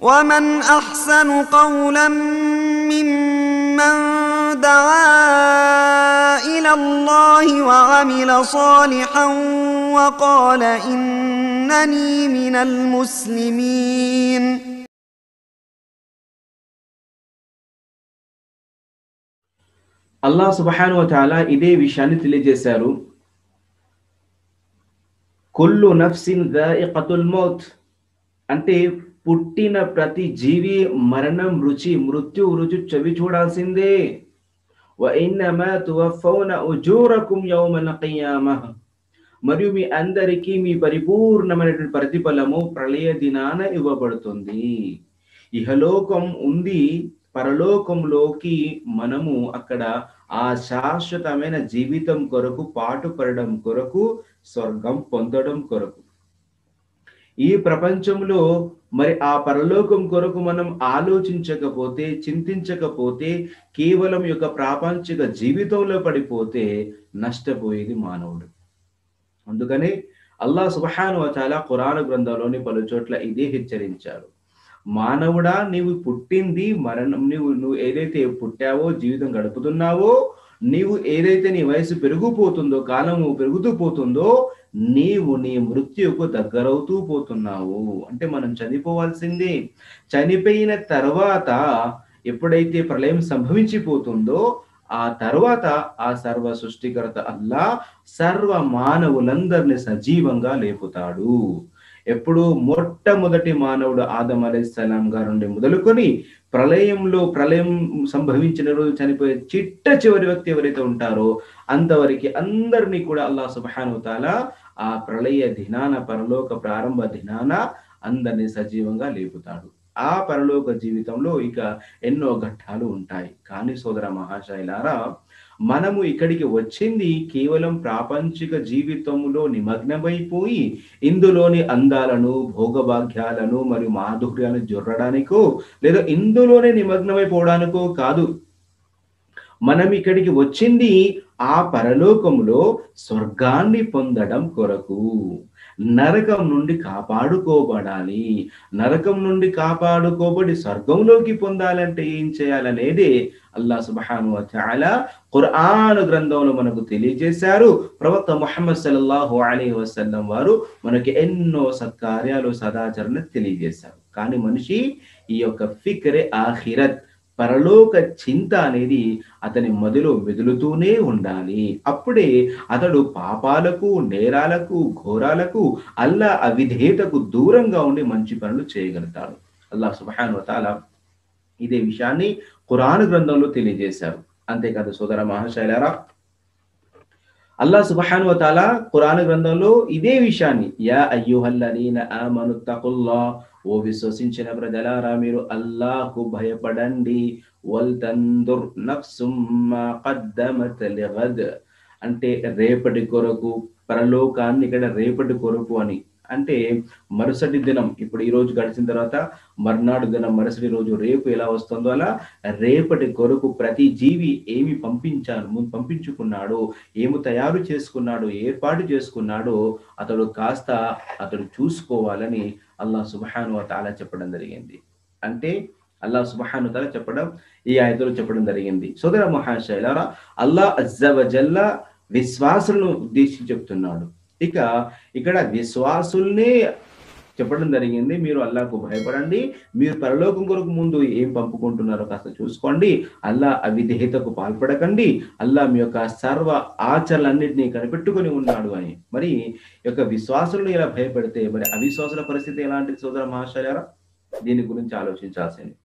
ومن احسن قولا ممن دعا الى الله وعمل صالحا وقال انني من المسلمين అల్లా సుబహాను తాలా ఇదే విషయాన్ని తెలియజేశారు కుల్లు నఫ్సిన్ దాయికతుల్ మౌత్ అంటే పుట్టిన ప్రతి జీవి మరణం రుచి మృత్యు రుచి చవి చూడాల్సిందే వ ఇన్నమా తువఫౌన ఉజూరకుం యౌమల్ ఖియామహ మరియు మీ అందరికీ మీ పరిపూర్ణమైనటువంటి ప్రతిఫలము ప్రళయ దినాన ఇవ్వబడుతుంది ఇహలోకం ఉంది పరలోకంలోకి మనము అక్కడ ఆ శాశ్వతమైన జీవితం కొరకు పాటుపడడం కొరకు స్వర్గం పొందడం కొరకు ఈ ప్రపంచంలో మరి ఆ పరలోకం కొరకు మనం ఆలోచించకపోతే చింతించకపోతే కేవలం యొక్క ప్రాపంచిక జీవితంలో పడిపోతే నష్టపోయేది మానవుడు అందుకని అల్లా సుబహాను చాలా ఖురాన్ గ్రంథంలోని పలు చోట్ల ఇదే హెచ్చరించారు మానవుడా నీవు పుట్టింది మరణం నువ్వు నువ్వు ఏదైతే పుట్టావో జీవితం గడుపుతున్నావో నీవు ఏదైతే నీ వయసు పెరిగిపోతుందో కాలము పెరుగుతూ పోతుందో నీవు నీ మృత్యుకు దగ్గరవుతూ పోతున్నావు అంటే మనం చనిపోవాల్సిందే చనిపోయిన తర్వాత ఎప్పుడైతే ప్రళయం సంభవించిపోతుందో ఆ తర్వాత ఆ సర్వ సృష్టికర్త అల్లా సర్వ మానవులందరిని సజీవంగా లేపుతాడు ఎప్పుడు మొట్టమొదటి మానవుడు ఆదం అలైహిస్సలాం గారి నుండి మొదలుకొని ప్రళయంలో ప్రళయం సంభవించిన రోజు చనిపోయే చిట్ట చివరి వ్యక్తి ఎవరైతే ఉంటారో అంతవరకు అందరినీ కూడా అల్లా సుబ్హాను తాలా ఆ ప్రళయ దినాన పరలోక ప్రారంభ దినాన అందరినీ సజీవంగా లేపుతాడు ఆ పరలోక జీవితంలో ఇక ఎన్నో ఘట్టాలు ఉంటాయి కానీ సోదర మహాశైలారా మనము ఇక్కడికి వచ్చింది కేవలం ప్రాపంచిక జీవితంలో నిమగ్నమైపోయి ఇందులోని అందాలను భోగభాగ్యాలను మరియు మాధుర్యాలను జొర్రడానికో లేదా ఇందులోనే నిమగ్నమైపోవడానికో కాదు మనం ఇక్కడికి వచ్చింది ఆ పరలోకములో స్వర్గాన్ని పొందడం కొరకు నరకం నుండి కాపాడుకోబడాలి నరకం నుండి కాపాడుకోబడి స్వర్గంలోకి పొందాలంటే ఏం చేయాలనేదే అల్లా సుబహాను చాలా ఖురాన్ గ్రంథంలో మనకు తెలియజేశారు ప్రవక్త ముహమ్మద్ సల్లల్లాహు అలీ వసల్లం వారు మనకి ఎన్నో సత్కార్యాలు సదాచరణ తెలియజేశారు కానీ మనిషి ఈ యొక్క ఫిక్రే ఆఖిరత్ పరలోక చింత అనేది అతని మదిలో మెదులుతూనే ఉండాలి అప్పుడే అతడు పాపాలకు నేరాలకు ఘోరాలకు అల్లా అవిధేయతకు దూరంగా ఉండి మంచి పనులు చేయగలుగుతాడు అల్లా సుబహాను తాలా ఇదే విషయాన్ని ఖురాన్ గ్రంథంలో తెలియజేశారు అంతేకాదు సోదర మహాశైలారా అల్లా సుబహాను తాలా ఖురాన్ గ్రంథంలో ఇదే విషయాన్ని యా అయ్యుహల్లదీన ఆమను తకుల్లా ఓ విశ్వసించిన ప్రజలారా మీరు అల్లాహకు భయపడండి వల్ తందుర్ నఫ్సుమ్మా ఖద్దమత్ లిగద్ అంటే రేపటి కొరకు పరలోకాన్ని ఇక్కడ రేపటి కొరకు అని అంటే మరుసటి దినం ఇప్పుడు ఈ రోజు గడిచిన తర్వాత మర్నాడు దినం మరుసటి రోజు రేపు ఎలా వస్తుందో అలా రేపటి కొరకు ప్రతి జీవి ఏమి పంపించాను ముందు పంపించుకున్నాడో ఏమి తయారు చేసుకున్నాడో ఏర్పాటు చేసుకున్నాడో అతడు కాస్త అతడు చూసుకోవాలని అల్లా సుబహాను తాలా చెప్పడం జరిగింది అంటే అల్లా సుబహాను తాలా చెప్పడం ఈ ఆయతలో చెప్పడం జరిగింది సోదర మహాశైలారా అల్లా అజ్జవజల్ల విశ్వాసులను ఉద్దేశించి చెప్తున్నాడు ఇక ఇక్కడ విశ్వాసుల్ని చెప్పడం జరిగింది మీరు అల్లాకు భయపడండి మీరు పరలోకం కొరకు ముందు ఏం పంపుకుంటున్నారో కాస్త చూసుకోండి అల్లా అవిధేయతకు పాల్పడకండి అల్లా మీ యొక్క సర్వ ఆచరణలన్నింటినీ కనిపెట్టుకొని ఉన్నాడు అని మరి యొక్క విశ్వాసులను ఇలా భయపెడితే మరి అవిశ్వాసుల పరిస్థితి ఎలాంటి సోదర మహాశయారా దీని గురించి ఆలోచించాల్సింది